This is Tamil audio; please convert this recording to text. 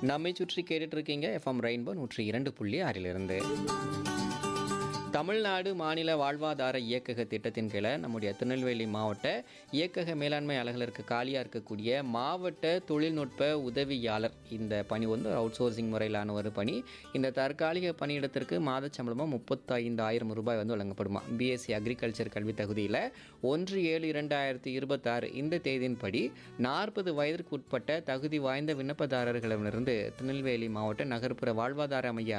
நம்மை சுற்றி கேட்டுட்டு இருக்கீங்க எஃப்எம் ரெயின்போ நூற்றி இரண்டு புள்ளி ஆறிலிருந்து தமிழ்நாடு மாநில வாழ்வாதார இயக்கக திட்டத்தின் கீழே நம்முடைய திருநெல்வேலி மாவட்ட இயக்கக மேலாண்மை அலுவலருக்கு காலியாக இருக்கக்கூடிய மாவட்ட தொழில்நுட்ப உதவியாளர் இந்த பணி வந்து அவுட் சோர்சிங் முறையிலான ஒரு பணி இந்த தற்காலிக பணியிடத்திற்கு மாத சம்பளமாக முப்பத்தைந்தாயிரம் ரூபாய் வந்து வழங்கப்படுமா பிஎஸ்சி அக்ரிகல்ச்சர் கல்வி தகுதியில் ஒன்று ஏழு இரண்டாயிரத்தி இருபத்தாறு இந்த தேதியின்படி நாற்பது வயதிற்கு உட்பட்ட தகுதி வாய்ந்த விண்ணப்பதாரர்களிடமிருந்து திருநெல்வேலி மாவட்ட நகர்ப்புற வாழ்வாதார மைய